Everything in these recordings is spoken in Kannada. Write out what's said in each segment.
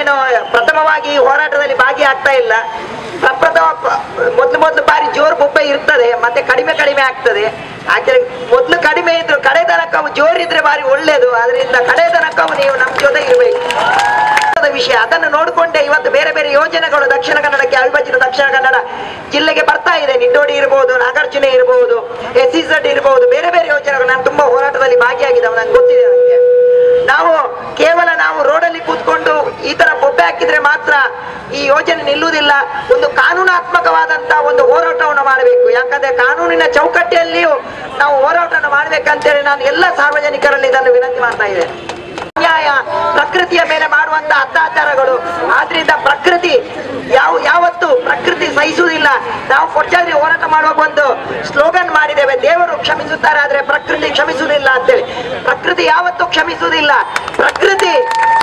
ನಾನೇನು ಪ್ರಥಮವಾಗಿ ಈ ಹೋರಾಟದಲ್ಲಿ ಭಾಗಿಯಾಗ್ತಾ ಇಲ್ಲ ಪ್ರಪ್ರಥಮ ಪ- ಮೊದ್ಲು ಮೊದ್ಲು ಬಾರಿ ಜೋರು ಬೊಬ್ಬೆ ಇರ್ತದೆ ಮತ್ತೆ ಕಡಿಮೆ ಕಡಿಮೆ ಆಗ್ತದೆ ಆಕ್ಚುಲಿ ಮೊದ್ಲು ಕಡಿಮೆ ಇದ್ರು ಕಡೆ ತನಕ ಜೋರಿದ್ರೆ ಬಾರಿ ಒಳ್ಳೇದು ಅದರಿಂದ ಕಡೆ ತನಕ ನೀವು ನಮ್ಮ ಜೊತೆ ಇರಬೇಕು ಮಹತ್ವದ ವಿಷಯ ಅದನ್ನು ನೋಡಿಕೊಂಡೆ ಇವತ್ತು ಬೇರೆ ಬೇರೆ ಯೋಜನೆಗಳು ದಕ್ಷಿಣ ಕನ್ನಡಕ್ಕೆ ಅವಿಭಜಿತ ದಕ್ಷಿಣ ಕನ್ನಡ ಜಿಲ್ಲೆಗೆ ಬರ್ತಾ ಇದೆ ನಿಟ್ಟೋಡಿ ಇರಬಹುದು ನಾಗಾರ್ಜುನ ಇರಬಹುದು ಎಸ್ ಇಸಡ್ ಇರಬಹುದು ಬೇರೆ ಬೇರೆ ಯೋಜನೆಗಳು ನಾನು ತುಂಬಾ ಹೋರಾಟದಲ್ಲಿ ಭಾಗಿಯಾಗಿದ್ದಾವೆ ನಂಗೆ ಗೊತ್ತಿದೆ ನನಗೆ ನಾವು ಕೇವಲ ನಾವು ರೋಡಲ್ಲಿ ಕೂತ್ಕೊಂಡು ಈ ತರ ಬೊಬ್ಬೆ ಹಾಕಿದ್ರೆ ಮಾತ್ರ ಈ ಯೋಜನೆ ನಿಲ್ಲುವುದಿಲ್ಲ ಒಂದು ಕಾನೂನಾತ್ಮಕವಾದಂತ ಒಂದು ಹೋರಾಟವನ್ನು ಮಾಡಬೇಕು ಯಾಕಂದ್ರೆ ಕಾನೂನಿನ ಚೌಕಟ್ಟಿಯಲ್ಲಿಯೂ ನಾವು ಹೋರಾಟವನ್ನು ಮಾಡ್ಬೇಕಂತೇಳಿ ನಾನು ಎಲ್ಲ ಸಾರ್ವಜನಿಕರಲ್ಲಿ ಇದನ್ನು ವಿನಂತಿ ಮಾಡ್ತಾ ಇದ್ದೇನೆ ಅನ್ಯಾಯ ಪ್ರಕೃತಿಯ ಮೇಲೆ ಮಾಡುವಂತ ಅತ್ಯಾಚಾರಗಳು ಆದ್ರಿಂದ ಪ್ರಕೃತಿ ಯಾವ ಯಾವತ್ತು ಪ್ರಕೃತಿ ಸಹಿಸುವುದಿಲ್ಲ ನಾವು ಕೊಚ್ಚಾದ್ರಿ ಹೋರಾಟ ಮಾಡುವಾಗ ಒಂದು ಸ್ಲೋಗನ್ ಮಾಡಿದ್ದೇವೆ ದೇವರು ಕ್ಷಮಿಸುತ್ತಾರೆ ಆದ್ರೆ ಪ್ರಕೃತಿ ಕ್ಷಮಿಸುವುದಿಲ್ಲ ಅಂತೇಳಿ ಪ್ರಕೃತಿ ಯಾವತ್ತೂ ಕ್ಷಮಿಸುವುದಿಲ್ಲ ಪ್ರಕೃತಿ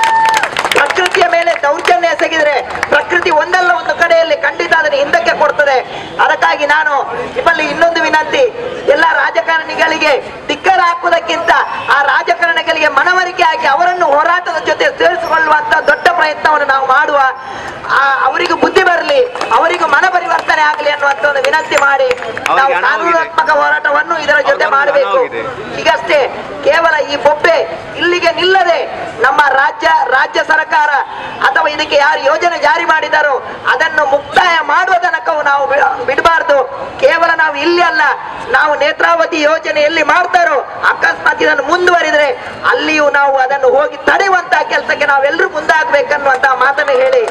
ಪ್ರಕೃತಿಯ ಮೇಲೆ ದೌರ್ಜನ್ಯ ಎಸಗಿದ್ರೆ ಪ್ರಕೃತಿ ಒಂದಲ್ಲ ಒಂದು ಕಡೆಯಲ್ಲಿ ಖಂಡಿತ ಅದನ್ನು ಹಿಂದಕ್ಕೆ ಕೊಡ್ತದೆ ಅದಕ್ಕಾಗಿ ನಾನು ನಿಮ್ಮಲ್ಲಿ ಇನ್ನೊಂದು ವಿನಂತಿ ಎಲ್ಲ ರಾಜಕಾರಣಿಗಳಿಗೆ ಧಿಕ್ಕಾರ ಹಾಕುವುದಕ್ಕಿಂತ ಆ ರಾಜಕಾರಣಿಗಳಿಗೆ ಮನವರಿಕೆ ಆಗಿ ಅವರನ್ನು ಹೋರಾಟದ ಜೊತೆ ಸೇರಿಸಿಕೊಳ್ಳುವಂತ ದೊಡ್ಡ ಪ್ರಯತ್ನವನ್ನು ನಾವು ಮಾಡುವ ಆ ಅವರಿಗೂ ಬುದ್ಧಿ ಬರಲಿ ಅವರಿಗೂ ಮನ ಪರಿವರ್ತನೆ ಆಗಲಿ ಅನ್ನುವಂತ ಒಂದು ವಿನಂತಿ ಮಾಡಿ ನಾವು ಹಣ ಹೋಗಿದೆ. ಕಾನೂನಾತ್ಮಕ ಹೋರಾಟವನ್ನು ಇದರ ಜೊತೆ ಅವ್ರಿಗೆ ಹಣ ಮಾಡಬೇಕು ಹೋಗಿದೆ. ಈಗಷ್ಟೇ ಕೇವಲ ಈ ಬೊಬ್ಬೆ ಇಲ್ಲಿಗೆ ನಿಲ್ಲದೆ ನಮ್ಮ ರಾಜ್ಯ ರಾಜ್ಯ ಸರ್ಕಾರ ಅಥವಾ ಇದಕ್ಕೆ ಯಾರು ಯೋಜನೆ ಜಾರಿ ಮಾಡಿದಾರೋ ಅದನ್ನು ಮುಕ್ತಾಯ ಮಾಡುವ ತನಕವೂ ನಾವು ಬಿ- ಬಿಡಬಾರ್ದು ಕೇವಲ ನಾವು ಇಲ್ಲಿ ಅಲ್ಲ ನಾವು ನೇತ್ರಾವತಿ ಯೋಜನೆ ಎಲ್ಲಿ ಮಾಡ್ತಾರೋ ಅಕಸ್ಮಾತ್ ಇದನ್ನು ಮುಂದುವರಿದ್ರೆ ಅಲ್ಲಿಯೂ ನಾವು ಅದನ್ನು ಹೋಗಿ ತಡೆಯುವಂತಹ ಕೆಲಸಕ್ಕೆ ನಾವೆಲ್ಲರೂ ಮುಂದಾಗಬೇಕನ್ನುವಂತ ಮಾತನ್ನು ಹೇಳಿ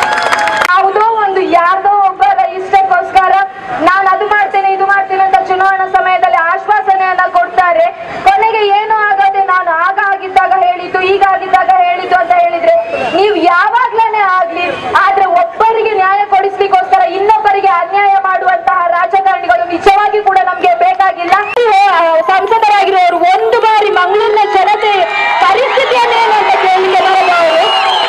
ಯಾವುದೋ ಒಂದು ಯಾರ್ದೋ ಒಬ್ಬರ ಇಷ್ಟಕ್ಕೋಸ್ಕರ ನಾನು ಅದು ಮಾಡ್ತೇನೆ ಇದು ಮಾಡ್ತೇನೆ ಅಂತ ಚುನಾವಣಾ ಸಮಯದಲ್ಲಿ ಆಶ್ವಾಸನೆಯನ್ನ ಕೊಡ್ತಾರೆ ಕೊನೆಗೆ ಏನು ಆಗದೆ ನಾನು ಆಗ ಆಗಿದ್ದಾಗ ಹೇಳಿದ್ದು ಈಗ ಆಗಿದ್ದಾಗ ಹೇಳಿದ್ದು ಅಂತ ಹೇಳಿದ್ರೆ ನೀವು ಯಾವಾಗ್ಲೇನೆ ಆಗ್ಲಿ ಆದ್ರೆ ಒಬ್ಬರಿಗೆ ನ್ಯಾಯ ಕೊಡಿಸ್ಲಿಕ್ಕೋಸ್ಕರ ಇನ್ನೊಬ್ಬರಿಗೆ ಅನ್ಯಾಯ ಮಾಡುವಂತಹ ರಾಜಕಾರಣಿಗಳು ನಿಜವಾಗಿ ಕೂಡ ನಮ್ಗೆ ಬೇಕಾಗಿಲ್ಲ ಆ, ಸಂಸದರಾಗಿರೋರು ಒಂದು ಬಾರಿ ಮಂಗಳೂರಿನ ಜನತೆ ಪರಿಸ್ಥಿತಿಯನ್ನೇನು ಅಂತ ಕೇಳಲಿಕ್ಕೆ ಬರಬಹುದು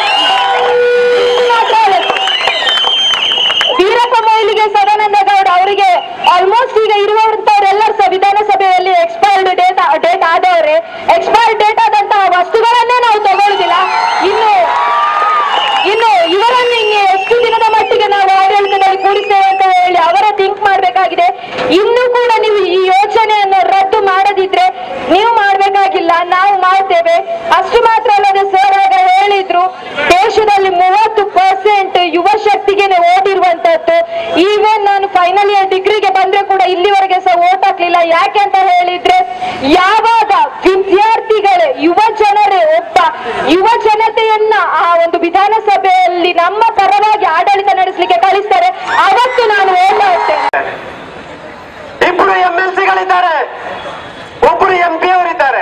ಮಾತ್ರ ಅಲ್ಲ. ವೀರಪ್ಪ ಮೊಯ್ಲಿಗೆ ಸದಾನಂದ ಗೌಡ ಅವರಿಗೆ ಆಲ್ಮೋಸ್ಟ್ ಈಗ ಇರುವಂತವರೆಲ್ಲರೂ ಸಹ ವಿಧಾನಸಭೆಯಲ್ಲಿ ಎಕ್ಸ್ಪೈರ್ಡ್ ಡೇಟ್ ಡೇಟ್ ಆದವರೇ ಎಕ್ಸ್ಪೈರ್ಡ್ ಡೇಟ್ ಆದಂತಹ ವಸ್ತುಗಳನ್ನೇ ನಾವು ತಗೊಳ್ಳುದಿಲ್ಲ ಇನ್ನು ಇನ್ನು ಇವರನ್ನು ಹಿಂಗೆ ಎಷ್ಟು ದಿನದ ಮಟ್ಟಿಗೆ ನಾವು ಆಡಳಿತದಲ್ಲಿ ಕೂರಿಸ್ತೇವೆ ಅಂತ ಹೇಳಿ ಅವರ ಥಿಂಕ್ ಮಾಡಬೇಕಾಗಿದೆ ಇನ್ನು ಕೂಡ ನೀವು ಈ ಯೋಜನೆಯನ್ನು ರದ್ದು ಮಾಡದಿದ್ರೆ ನೀವು ಮಾಡಬೇಕಾಗಿಲ್ಲ ನಾವು ಮಾಡ್ತೇವೆ ಅಷ್ಟು ಮಾತ್ರ ಅಲ್ಲದೆ ಸರ್ ಆಗ ಹೇಳಿದ್ರು ದೇಶದಲ್ಲಿ ಮೂವತ್ತು ಪರ್ಸೆಂಟ್ ಯುವ ಶಕ್ತಿಗೆನೆ ಓಟ್ ಇರುವಂತದ್ದು ಈವನ್ ನಾನು ಫೈನಲ್ ಇಯರ್ ಡಿಗ್ರಿಗೆ ಬಂದ್ರೆ ಕೂಡ ಇಲ್ಲಿವರೆಗೆ ಸಹ ಓಟ್ ಹಾಕ್ಲಿಲ್ಲ ಯಾಕೆ ಅಂತ ಹೇಳಿದ್ರೆ ಯಾವಾಗ ವಿದ್ಯಾರ್ಥಿಗಳೇ ಯುವ ಜನರೇ ಒಬ್ಬ ಯುವ ಜನತೆಯನ್ನ ಆ ಒಂದು ವಿಧಾನಸಭೆಯಲ್ಲಿ ನಮ್ಮ ಪರವಾಗಿ ಆಡಳಿತ ನಡೆಸಲಿಕ್ಕೆ ಕಳಿಸ್ತಾರೆ ಅವತ್ತು ನಾನು ಓಟ್ ಹಾಕ್ತೇನೆ ಇಬ್ಬರು ಎಂ ಎಲ್ ಸಿಗಳಿದ್ದಾರೆ ಒಬ್ಬರು ಎಂ ಪಿ ಅವರಿದ್ದಾರೆ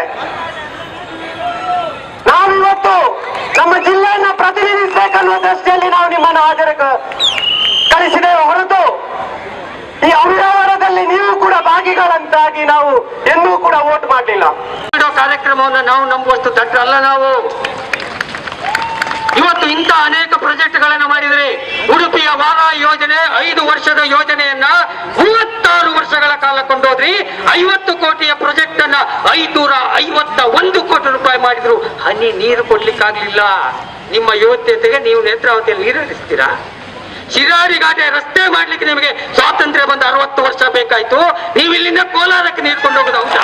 ನಾವಿವತ್ತು ನಮ್ಮ ಜಿಲ್ಲೆಯನ್ನ ಪ್ರತಿನಿಧಿಸಬೇಕನ್ನುವ ದೃಷ್ಟಿಯಲ್ಲಿ ನಾವು ನಿಮ್ಮನ್ನು ಹಾಜರು ಕಳಿಸಿದ್ದೇವೆ ಹೊರತು ಈ ಅವ್ಯವಹಾರದಲ್ಲಿ ನೀವು ಕೂಡ ಭಾಗಿಗಳಂತಾಗಿ ನಾವು ಎಂದೂ ಕೂಡ ವೋಟ್ ಮಾಡಲಿಲ್ಲ ಕಾರ್ಯಕ್ರಮವನ್ನು ನಾವು ನಂಬುವಷ್ಟು ದಟ್ಟಲ್ಲ ನಾವು ಇವತ್ತು ಇಂಥ ಅನೇಕ ಪ್ರಾಜೆಕ್ಟ್ಗಳನ್ನು ಮಾಡಿದರೆ ಉಡುಪಿಯ ವಾರ ಯೋಜನೆ ಐದು ವರ್ಷದ ಯೋಜನೆಯನ್ನ ಮೂವತ್ತಾರು ವರ್ಷಗಳ ಕಾಲ ಕೊಂಡೋದ್ರಿ ಐವತ್ತು ಕೋಟಿಯ ಪ್ರಾಜೆಕ್ಟ್ ಅನ್ನ ಐನೂರ ಐವತ್ತ ಒಂದು ಕೋಟಿ ರೂಪಾಯಿ ಮಾಡಿದ್ರು ಹನಿ ನೀರು ಕೊಡ್ಲಿಕ್ಕಾಗ್ಲಿಲ್ಲ ನಿಮ್ಮ ಯುವತಿಯತೆಗೆ ನೀವು ನೇತ್ರಾವತಿಯಲ್ಲಿ ನೀರು ಹರಿಸ್ತೀರಾ ಶಿರಾಡಿ ಘಾಟೆ ರಸ್ತೆ ಮಾಡ್ಲಿಕ್ಕೆ ನಿಮಗೆ ಸ್ವಾತಂತ್ರ್ಯ ಬಂದ ಅರವತ್ತು ವರ್ಷ ಬೇಕಾಯ್ತು ನೀವು ಇಲ್ಲಿಂದ ಕೋಲಾರಕ್ಕೆ ನೀರು ಕೊಂಡೋಗೋದು ಅಂಶ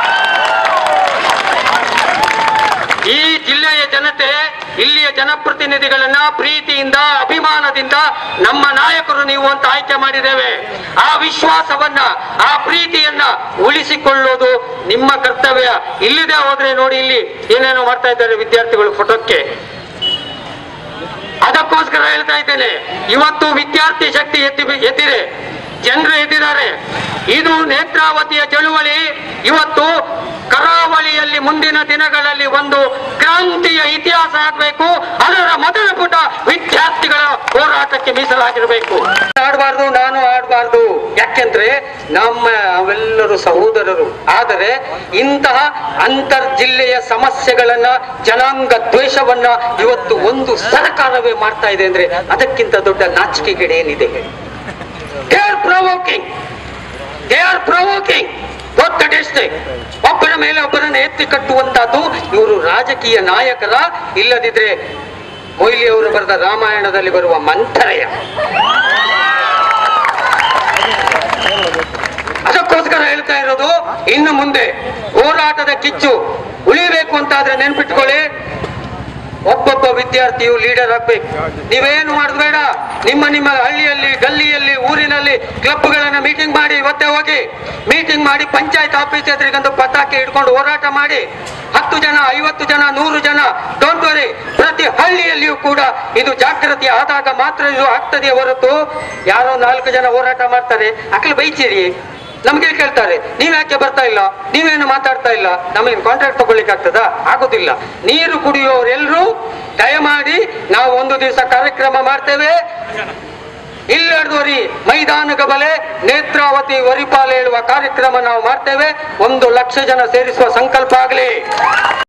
ಈ ಜಿಲ್ಲೆಯ ಜನತೆ ಇಲ್ಲಿಯ ಜನಪ್ರತಿನಿಧಿಗಳನ್ನ ಪ್ರೀತಿಯಿಂದ ಅಭಿಮಾನದಿಂದ ನಮ್ಮ ನಾಯಕರು ನೀವು ಅಂತ ಆಯ್ಕೆ ಮಾಡಿದ್ದೇವೆ ಆ ವಿಶ್ವಾಸವನ್ನ ಆ ಪ್ರೀತಿಯನ್ನ ಉಳಿಸಿಕೊಳ್ಳೋದು ನಿಮ್ಮ ಕರ್ತವ್ಯ ಇಲ್ಲಿದೆ ಹೋದ್ರೆ ನೋಡಿ ಇಲ್ಲಿ ಏನೇನೋ ಮಾಡ್ತಾ ಇದ್ದಾರೆ ವಿದ್ಯಾರ್ಥಿಗಳು ಫೋಟೋಕ್ಕೆ ಅದಕ್ಕೋಸ್ಕರ ಹೇಳ್ತಾ ಇದ್ದೇನೆ ಇವತ್ತು ವಿದ್ಯಾರ್ಥಿ ಶಕ್ತಿ ಎತ್ತಿ ಎದ್ದಿದೆ ಜನರು ಎದ್ದಿದ್ದಾರೆ ಇದು ನೇತ್ರಾವತಿಯ ಚಳುವಳಿ ಇವತ್ತು ಕರಾವಳಿಯಲ್ಲಿ ಮುಂದಿನ ದಿನಗಳಲ್ಲಿ ಒಂದು ಕ್ರಾಂತಿಯ ಇತಿಹಾಸ ಆಗಬೇಕು ಅದರ ಮೊದಲ ಪುಟ ವಿದ್ಯಾರ್ಥಿಗಳ ಹೋರಾಟಕ್ಕೆ ಮೀಸಲಾಗಿರಬೇಕು ಆಡಬಾರ್ದು ನಾನು ಆಡಬಾರ್ದು ಯಾಕೆಂದ್ರೆ ನಮ್ಮ ಅವೆಲ್ಲರೂ ಸಹೋದರರು ಆದರೆ ಇಂತಹ ಅಂತರ್ ಜಿಲ್ಲೆಯ ಸಮಸ್ಯೆಗಳನ್ನ ಜನಾಂಗ ದ್ವೇಷವನ್ನ ಇವತ್ತು ಒಂದು ಸರ್ಕಾರವೇ ಮಾಡ್ತಾ ಇದೆ ಅಂದ್ರೆ ಅದಕ್ಕಿಂತ ದೊಡ್ಡ ನಾಚಿಕೆಗೇಡು ಏನಿದೆ ಹೇಳಿ they are provoking they are provoking ಗೊತ್ತಡೆಷ್ಟೇ ಒಬ್ಬರ ಮೇಲೆ ಒಬ್ಬರನ್ನು ಎತ್ತಿ ಕಟ್ಟುವಂತಹದ್ದು ಇವರು ರಾಜಕೀಯ ನಾಯಕರ ಇಲ್ಲದಿದ್ರೆ ಮೊಯ್ಲಿ ಅವರು ಬರೆದ ರಾಮಾಯಣದಲ್ಲಿ ಬರುವ ಮಂಥರಯ ಅದಕ್ಕೋಸ್ಕರ ಹೇಳ್ತಾ ಇರೋದು ಇನ್ನು ಮುಂದೆ ಹೋರಾಟದ ಕಿಚ್ಚು ಉಳಿಬೇಕು ಅಂತಾದ್ರೆ ನೆನ್ಪಿಟ್ಕೊಳ್ಳಿ ಒಬ್ಬೊಬ್ಬ ವಿದ್ಯಾರ್ಥಿಯು ಲೀಡರ್ ಆಗ್ಬೇಕು ನೀವೇನು ಮಾಡುದು ಬೇಡ ನಿಮ್ಮ ನಿಮ್ಮ ಹಳ್ಳಿಯಲ್ಲಿ ಗಲ್ಲಿಯಲ್ಲಿ ಊರಿನಲ್ಲಿ ಕ್ಲಬ್ಗಳನ್ನ ಮೀಟಿಂಗ್ ಮಾಡಿ ಇವತ್ತೇ ಹೋಗಿ ಮೀಟಿಂಗ್ ಮಾಡಿ ಪಂಚಾಯತ್ ಆಫೀಸ್ ಎದುರಿಗೊಂದು ಪತಾಕೆ ಇಟ್ಕೊಂಡು ಹೋರಾಟ ಮಾಡಿ ಹತ್ತು ಜನ ಐವತ್ತು ಜನ ನೂರು ಜನ ಡೋಂಟ್ ವರಿ ಪ್ರತಿ ಹಳ್ಳಿಯಲ್ಲಿಯೂ ಕೂಡ ಇದು ಜಾಗೃತಿ ಆದಾಗ ಮಾತ್ರ ಇದು ಆಗ್ತದೆ ಹೊರತು ಯಾರೋ ನಾಲ್ಕು ಜನ ಹೋರಾಟ ಮಾಡ್ತಾರೆ ಅಕಲ್ ಬೈಚೇರಿ ನಮ್ಗೆ ಕೇಳ್ತಾರೆ ನೀವ್ ಯಾಕೆ ಬರ್ತಾ ಇಲ್ಲ ನೀವೇನು ಮಾತಾಡ್ತಾ ಇಲ್ಲ ನಮಗೆ ಕಾಂಟ್ರಾಕ್ಟ್ ತಗೊಳ್ಳಿಕ್ಕೆ ಆಗ್ತದಾ ಆಗುದಿಲ್ಲ ನೀರು ಕುಡಿಯೋರೆಲ್ಲರೂ ದಯಮಾಡಿ ನಾವು ಒಂದು ದಿವಸ ಕಾರ್ಯಕ್ರಮ ಮಾಡ್ತೇವೆ ಇಲ್ಲಡ್ದೋರಿ ಮೈದಾನಗ ಬಲೆ ನೇತ್ರಾವತಿ ವರಿಪಾಲ ಹೇಳುವ ಕಾರ್ಯಕ್ರಮ ನಾವು ಮಾಡ್ತೇವೆ ಒಂದು ಲಕ್ಷ ಜನ ಸೇರಿಸುವ ಸಂಕಲ್ಪ ಆಗಲಿ